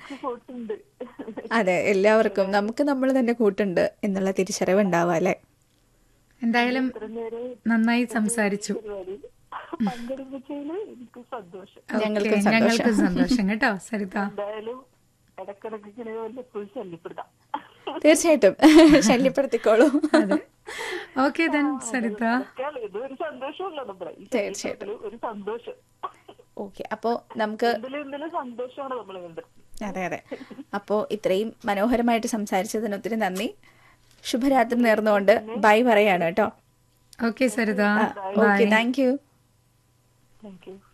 കൂട്ടുണ്ട് അതെ എല്ലാവർക്കും നമുക്ക് നമ്മൾ തന്നെ കൂട്ടുണ്ട് എന്നുള്ള തിരിച്ചറിവ് ഉണ്ടാവുക അല്ലേ എന്തായാലും നന്നായി സംസാരിച്ചു പരിപാടി പങ്കെടുപ്പിച്ചതില് എനിക്ക് സന്തോഷം ഞങ്ങൾക്കും ഓക്കേ, ഞങ്ങൾക്കും സന്തോഷം കേട്ടോ സരിത എന്തായാലും ഇടക്കിടക്ക് ഇങ്ങനെ വല്ലപ്പോഴും ശല്യപ്പെടുത്താം തീർച്ചയായിട്ടും ശല്യപ്പെടുത്തിക്കോളൂ അതെ ഓക്കെ ദെൻ സരിത ഇതൊക്കെയാണ് ഇത് ഒരു സന്തോഷമല്ല നമ്മുടെ ഈ തീർച്ചയായിട്ടും. ശല്യപ്പെടുത്തല് ഒരു സന്തോഷം ഓക്കെ അപ്പോ നമുക്ക് എന്തിലും എന്തിലും സന്തോഷമാണ് നമ്മൾ വേണ്ടത് അതെ അതെ അപ്പോ ഇത്രയും മനോഹരമായിട്ട് സംസാരിച്ചതിന് ഒത്തിരി നന്ദി ശുഭരാത്രി നേർന്നുകൊണ്ട് ബൈ പറയാണ് കേട്ടോ okay Saritha okay thank you thank you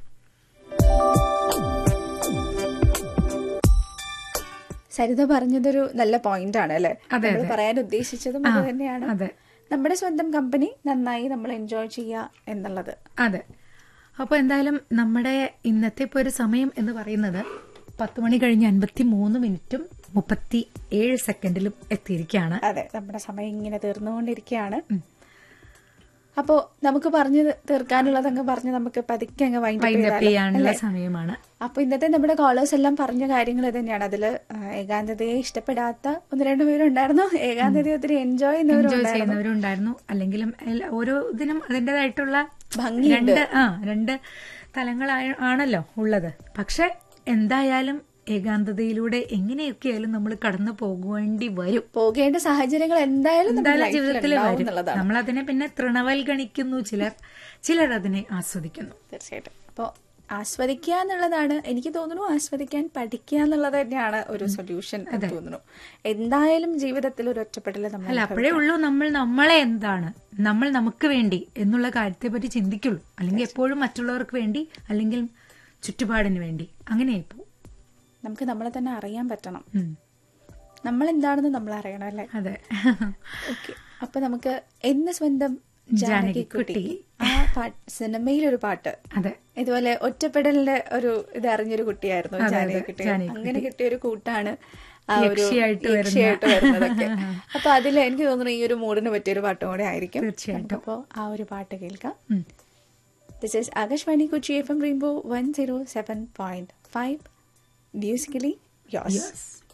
Saritha പറഞ്ഞതൊരു നല്ല പോയിന്റ് ആണ് അല്ലെ അതെ, നമ്മൾ അതെ. പറയാൻ ഉദ്ദേശിച്ചതും അത് തന്നെയാണ് അതെ നമ്മുടെ സ്വന്തം കമ്പനി നന്നായി നമ്മൾ എൻജോയ് ചെയ്യുക എന്നുള്ളത് അതെ അപ്പോൾ എന്തായാലും നമ്മുടെ ഇന്നത്തെ ഇപ്പോൾ ഒരു സമയം എന്ന് പറയുന്നത് പത്ത് മണി കഴിഞ്ഞ് അൻപത്തി മൂന്ന് മിനിറ്റും മുപ്പത്തി ഏഴ് സെക്കൻഡിലും എത്തിയിരിക്കുകയാണ് അതെ നമ്മുടെ സമയം ഇങ്ങനെ തീർന്നുകൊണ്ടിരിക്കുകയാണ് അപ്പോ നമുക്ക് പറഞ്ഞു തീർക്കാനുള്ളത് അങ്ങ് പറഞ്ഞ് നമുക്ക് പതുക്കെ അങ്ങ് വൈൻഡ് വൈൻഡപ്പ് ചെയ്യാനുള്ള സമയമാണ് അപ്പൊ ഇന്നത്തെ നമ്മുടെ കോളേഴ്സ് എല്ലാം പറഞ്ഞ കാര്യങ്ങൾ തന്നെയാണ് അതില് ആ, ഏകാന്തതയെ ഇഷ്ടപ്പെടാത്ത ഒന്ന് രണ്ട് പേരുണ്ടായിരുന്നു ഏകാന്തതയെ ഒത്തിരി എൻജോയ് ചെയ്യുന്നവരും എൻജോയ് ചെയ്യുന്നവരുണ്ടായിരുന്നു അല്ലെങ്കിലും എല്ലാ- ഓരോ ഇതിനും അതിൻ്റെതായിട്ടുള്ള ഭംഗിയുണ്ട്. രണ്ട് ആ രണ്ട് തലങ്ങളായ ആണല്ലോ ഉള്ളത് പക്ഷെ എന്തായാലും ഏകാന്തതയിലൂടെ എങ്ങനെയൊക്കെയായാലും നമ്മൾ കടന്നു പോകേണ്ടി വരും പോകേണ്ട സാഹചര്യങ്ങൾ എന്തായാലും നമ്മുടെ എന്തായാലും ലൈഫിൽ ജീവിതത്തിൽ ഉണ്ടാവും വരും എന്നുള്ളതാണ് നമ്മൾ അതിനെ പിന്നെ തൃണവൽഗണിക്കുന്നു ചിലർ ചിലർ അതിനെ ആസ്വദിക്കുന്നു തീർച്ചയായിട്ടും അപ്പോൾ ആസ്വദിക്കുക എന്നുള്ളതാണ് എനിക്ക് തോന്നുന്നു ആസ്വദിക്കാൻ പഠിക്കുക എന്നുള്ളത് തന്നെയാണ് ഒരു സൊല്യൂഷൻ എന്ന് തോന്നുന്നു എന്തായാലും ജീവിതത്തിൽ ഒരു ഒറ്റപ്പെടൽ നമ്മൾ അല്ല അപ്പോഴേ ഉള്ളൂ നമ്മൾ നമ്മളെ എന്താണ് നമ്മൾ നമുക്ക് വേണ്ടി എന്നുള്ള കാര്യത്തെ പറ്റി ചിന്തിക്കുള്ളൂ അല്ലെങ്കിൽ എപ്പോഴും മറ്റുള്ളവർക്ക് വേണ്ടി അല്ലെങ്കിൽ ചുറ്റുപാടിന് വേണ്ടി അങ്ങനെയായിപ്പോ നമുക്ക് നമ്മളെ തന്നെ അറിയാൻ പറ്റണം നമ്മൾ എന്താണെന്ന് നമ്മൾ അറിയണം അല്ലേ അതെ ഓക്കെ അപ്പൊ നമുക്ക് എന്ന് സ്വന്തം ജാനകിക്കുട്ടി ജാനകിക്കുട്ടി. ആ പാട്ട് സിനിമയിലൊരു പാട്ട് അതെ ഇതുപോലെ ഒറ്റപ്പെടലിന്റെ ഒരു ഇത് അറിഞ്ഞൊരു കുട്ടിയായിരുന്നു അതെ, അതെ, ജാനകിക്കുട്ടി ജാനകിക്കുട്ടി. അങ്ങനെ കിട്ടിയ ഒരു കൂട്ടാണ് ആ ഒരു യക്ഷിയായിട്ട് വരുന്ന. യക്ഷിയായിട്ട് വരുന്നതൊക്കെ അപ്പൊ അതിൽ എനിക്ക് തോന്നുന്നു ഈ ഒരു മൂഡിന് പറ്റിയൊരു പാട്ടും കൂടെ ആയിരിക്കും തീർച്ചയായിട്ടും. അപ്പോ ആ ഒരു പാട്ട് കേൾക്കാം ഉം. This is Akashvani Kochi F M rainbow one zero seven point five musically yours Yes.